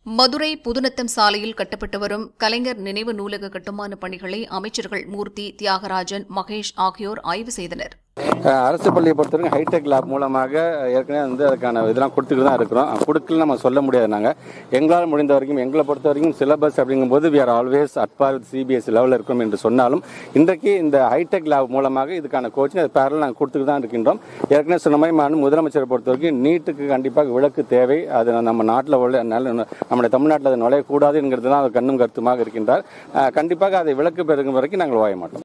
மதுரை புதுநத்தம் சாலையில் கட்டப்பட்டு வரும் கலைஞர் நினைவு நூலக கட்டுமான பணிகளை அமைச்சர்கள் மூர்த்தி தியாகராஜன் மகேஷ் ஆகியோர் ஆய்வு செய்தனர் அஹ் அரசு பள்ளியை பொறுத்தவரைக்கும் ஹைடெக் லேப் மூலமாக ஏற்கனவே வந்து அதுக்கான இதெல்லாம் கொடுத்துட்டு தான் இருக்கிறோம் கொடுக்கல நம்ம சொல்ல முடியாது நாங்கள் எங்களால் முடிந்த வரைக்கும் எங்களை பொறுத்த வரைக்கும் சிலபஸ் அப்படிங்கும்போது we are always at par CBSE லெவலில் இருக்கிறோம் என்று சொன்னாலும் இன்றைக்கு இந்த ஹைடெக் லேப் மூலமாக இதுக்கான கோச்சிங் அது பேரல் நாங்கள் கொடுத்துட்டு தான் இருக்கின்றோம் ஏற்கனவே சொன்ன மாதிரி மாண்பு முதலமைச்சரை பொறுத்த வரைக்கும் நீட்டுக்கு கண்டிப்பாக விளக்கு தேவை அது நம்ம நாட்டில் உள்ள நல்ல நம்முடைய தமிழ்நாட்டில் அது நுழையக்கூடாது என்கிறது தான் அவர் கண்ணும் கருத்துமாக இருக்கின்றார் அஹ் கண்டிப்பாக அதை விளக்கு பெறும் வரைக்கும் நாங்கள் ஓய மாட்டோம்